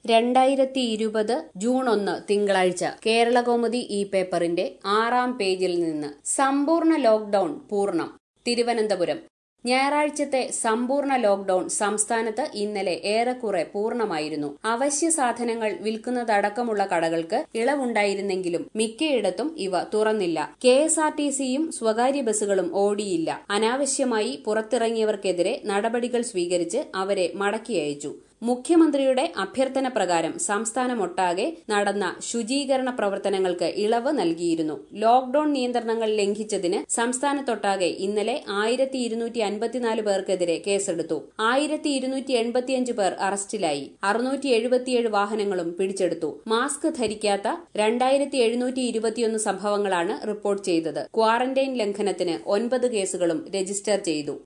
രണ്ടായിരത്തി ഇരുപത് ജൂൺ ഒന്ന് തിങ്കളാഴ്ച കേരളകൗമുദി ഈ പേപ്പറിന്റെ ആറാം പേജിൽ നിന്ന് സമ്പൂർണ്ണ ലോക്ഡൌൺ പൂർണ്ണം തിരുവനന്തപുരം ഞായറാഴ്ചത്തെ സമ്പൂർണ്ണ ലോക്ഡൌൺ സംസ്ഥാനത്ത് ഇന്നലെ ഏറെക്കുറെ പൂർണ്ണമായിരുന്നു അവശ്യ സാധനങ്ങൾ വിൽക്കുന്നതടക്കമുള്ള കടകൾക്ക് ഇളവുണ്ടായിരുന്നെങ്കിലും മിക്കയിടത്തും ഇവ തുറന്നില്ല കെ എസ് ആർ ടി സിയും സ്വകാര്യ ബസ്സുകളും ഓടിയില്ല അനാവശ്യമായി പുറത്തിറങ്ങിയവർക്കെതിരെ നടപടികൾ സ്വീകരിച്ച് അവരെ മടക്കി അയച്ചു മുഖ്യമന്ത്രിയുടെ അഭ്യർത്ഥന പ്രകാരം സംസ്ഥാനമൊട്ടാകെ നടന്ന ശുചീകരണ പ്രവർത്തനങ്ങൾക്ക് ഇളവ് നൽകിയിരുന്നു ലോക്ഡൌൺ നിയന്ത്രണങ്ങൾ ലംഘിച്ചതിന് സംസ്ഥാനത്തൊട്ടാകെ ഇന്നലെ ആയിരത്തി ഇരുന്നൂറ്റി അൻപത്തിനാല് പേർക്കെതിരെ കേസെടുത്തു ആയിരത്തി ഇരുന്നൂറ്റി എൺപത്തിയഞ്ച് പേർ അറസ്റ്റിലായി അറുന്നൂറ്റി എഴുപത്തിയേഴ് വാഹനങ്ങളും പിടിച്ചെടുത്തു മാസ്ക് ധരിക്കാത്ത രണ്ടായിരത്തി എഴുന്നൂറ്റി ഇരുപത്തിയൊന്ന് സംഭവങ്ങളാണ് റിപ്പോർട്ട് ചെയ്തത് ക്വാറന്റൈൻ ലംഘനത്തിന് ഒൻപത് കേസുകളും രജിസ്റ്റർ ചെയ്തു